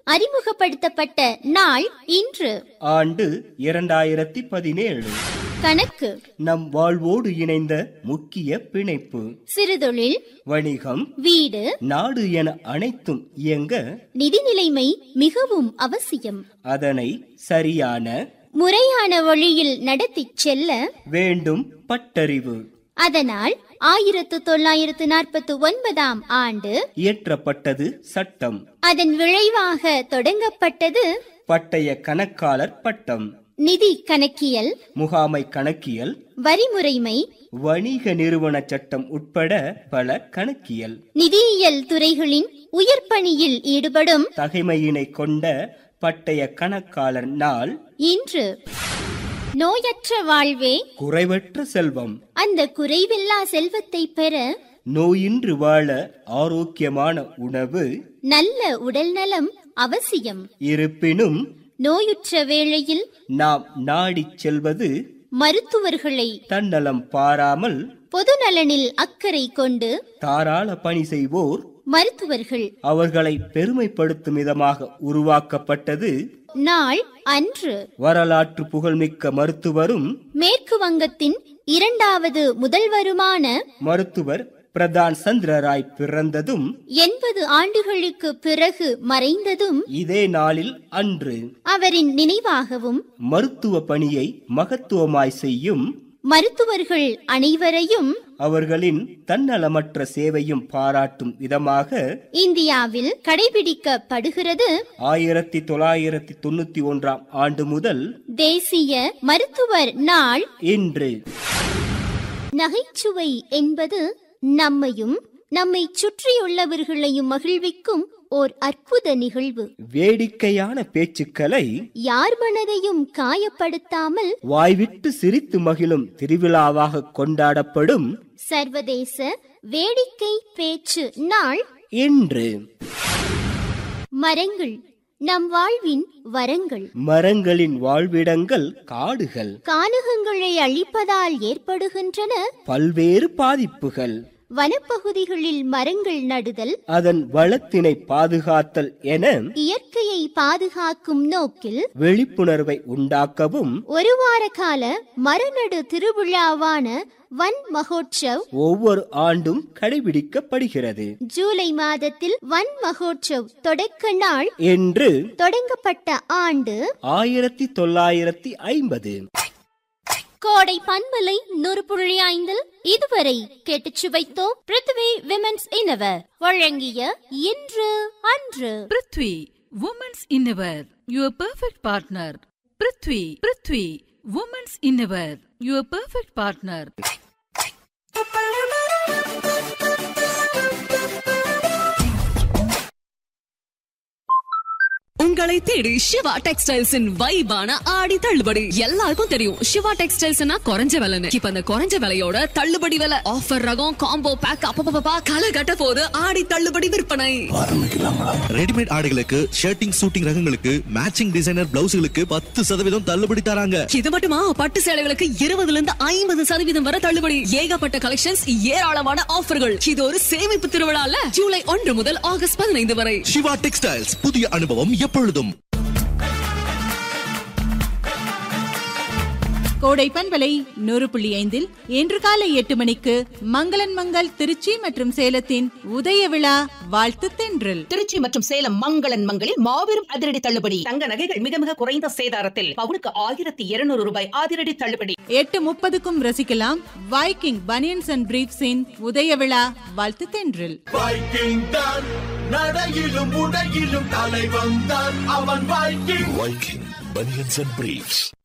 அறிமுகப்படுத்தப்பட்ட நாள் இன்று ஆண்டு இரண்டாயிரத்தி பதினேழு கணக்கு நம் வாழ்வோடு இணைந்த முக்கிய பிணைப்பு சிறுதொழில் வணிகம் வீடு நாடு என அனைத்தும் இயங்க நிதி நிலைமை மிகவும் அவசியம் அதனை சரியான முறையான வழியில் நடத்திச் செல்ல வேண்டும் பட்டறிவு அதனால் ஆயிரத்து தொள்ளாயிரத்து நாற்பத்தி ஒன்பதாம் ஆண்டு இயற்றப்பட்டது சட்டம் அதன் விளைவாக தொடங்கப்பட்டது பட்டய கணக்காளர் பட்டம் நிதி கணக்கியல் முகாமை கணக்கியல் வரிமுறைமை வணிக நிறுவன சட்டம் உட்பட பல கணக்கியல் நிதியியல் துறைகளின் உயர் பணியில் ஈடுபடும் தகைமையினை கொண்ட பட்டய கணக்காளர் நாள் இன்று நோயற்ற வாழ்வே குறைவற்ற செல்வம் அந்த குறைவில்லா செல்வத்தை பெற நோயின்றி வாழ ஆரோக்கியமான உணவு நல்ல உடல் நலம் அவசியம் இருப்பினும் நோயுற்ற வேளையில் நாம் நாடிச் செல்வது மருத்துவர்களை தன்னலம் பாராமல் பொது நலனில் அக்கறை கொண்டு தாராள பணி செய்வோர் மருத்துவர்கள் அவர்களை பெருமைப்படுத்தும் விதமாக உருவாக்கப்பட்டது நாள் அன்று வரலாற்று புகழ்மிக்க மருத்துவரும் மேற்கு வங்கத்தின் இரண்டாவது முதல்வருமான மருத்துவர் பிரதான் சந்திர ராய் பிறந்ததும் எண்பது ஆண்டுகளுக்கு பிறகு மறைந்ததும் இதே நாளில் அன்று அவரின் நினைவாகவும் மருத்துவ பணியை மகத்துவமாய் செய்யும் மருத்துவர்கள் அனைவரையும் அவர்களின் தன்னலமற்ற சேவையும் பாராட்டும் விதமாக இந்தியாவில் கடைபிடிக்கப்படுகிறது ஆயிரத்தி தொள்ளாயிரத்தி தொண்ணூத்தி ஒன்றாம் ஆண்டு முதல் தேசிய மருத்துவர் நாள் இன்று நகைச்சுவை என்பது நம்மையும் நம்மை சுற்றியுள்ளவர்களையும் மகிழ்விக்கும் ஓர் அற்புத நிகழ்வு வேடிக்கையான பேச்சுக்களை யார் மனதையும் காயப்படுத்தாமல் வாய்விட்டு சிரித்து மகிழும் திருவிழாவாக கொண்டாடப்படும் சர்வதேச வேடிக்கை பேச்சு நாள் இன்று மரங்கள் நம் வாழ்வின் வரங்கள் மரங்களின் வாழ்விடங்கள் காடுகள் கானகங்களை அழிப்பதால் ஏற்படுகின்றன பல்வேறு பாதிப்புகள் வனப்பகுதிகளில் மரங்கள் நடுதல் அதன் வளத்தினை பாதுகாத்தல் என இயற்கையை பாதுகாக்கும் நோக்கில் விழிப்புணர்வை உண்டாக்கவும் ஒரு வார கால மரநடு திருவிழாவான வன் மகோற்சவ் ஒவ்வொரு ஆண்டும் கடைபிடிக்கப்படுகிறது ஜூலை மாதத்தில் வன் மகோற்சவ் தொடக்க நாள் என்று தொடங்கப்பட்ட ஆண்டு ஆயிரத்தி தொள்ளாயிரத்தி ஐம்பது கோடை பண்பலை நூறு புள்ளி ஐந்தில் இதுவரை கேட்டுச் சுவைத்தோம் பிருத்வி விமென்ஸ் இனவர் வழங்கிய இன்று அன்று prithvi women's innerwear your perfect partner prithvi prithvi women's innerwear your perfect partner உங்களை தேடி சிவா டெக்ஸ்டைல்ஸின் வைபான ஆடி தள்ளுபடி எல்லாருக்கும் தெரியும் சிவா டெக்ஸ்டைல்ஸ்னா குறைஞ்ச விலைன்னு இப்ப அந்த குறைஞ்ச விலையோட தள்ளுபடி விலை ஆஃபர் ரகம் காம்போ பேக் அப்பப்பா களை கட்ட போது ஆடி தள்ளுபடி விற்பனை ரெடிமேட் ஆடைகளுக்கு ஷர்ட்டிங் சூட்டிங் ரகங்களுக்கு மேட்சிங் டிசைனர் பிளவுஸ்களுக்கு பத்து சதவீதம் தள்ளுபடி தராங்க இது மட்டுமா பட்டு சேலைகளுக்கு இருபதுல இருந்து ஐம்பது சதவீதம் வரை தள்ளுபடி ஏகப்பட்ட கலெக்ஷன்ஸ் ஏராளமான ஆஃபர்கள் இது ஒரு சேமிப்பு திருவிழால ஜூலை ஒன்று முதல் ஆகஸ்ட் பதினைந்து வரை சிவா டெக்ஸ்டைல்ஸ் புதிய அனுபவம் எப்பொழுதும் கோடை பண்பலை நூறு புள்ளி ஐந்தில் இன்று காலை எட்டு மணிக்கு மங்களன் மங்கள் திருச்சி மற்றும் சேலத்தின் உதய விழா வாழ்த்து தென்றல் திருச்சி மற்றும் சேலம் மங்களன் மங்களில் மாபெரும் அதிரடி தள்ளுபடி தங்க நகைகள் மிக மிக குறைந்த சேதாரத்தில் பவுனுக்கு ஆயிரத்தி இருநூறு ரூபாய் அதிரடி தள்ளுபடி எட்டு முப்பதுக்கும் ரசிக்கலாம் வைக்கிங் பனியன்ஸ் அண்ட் பிரீப்ஸின் உதய விழா வாழ்த்து தென்றல் வைக்கிங் தான் நடையிலும் உடையிலும் தலைவன் தான் அவன் Viking Viking banians and briefs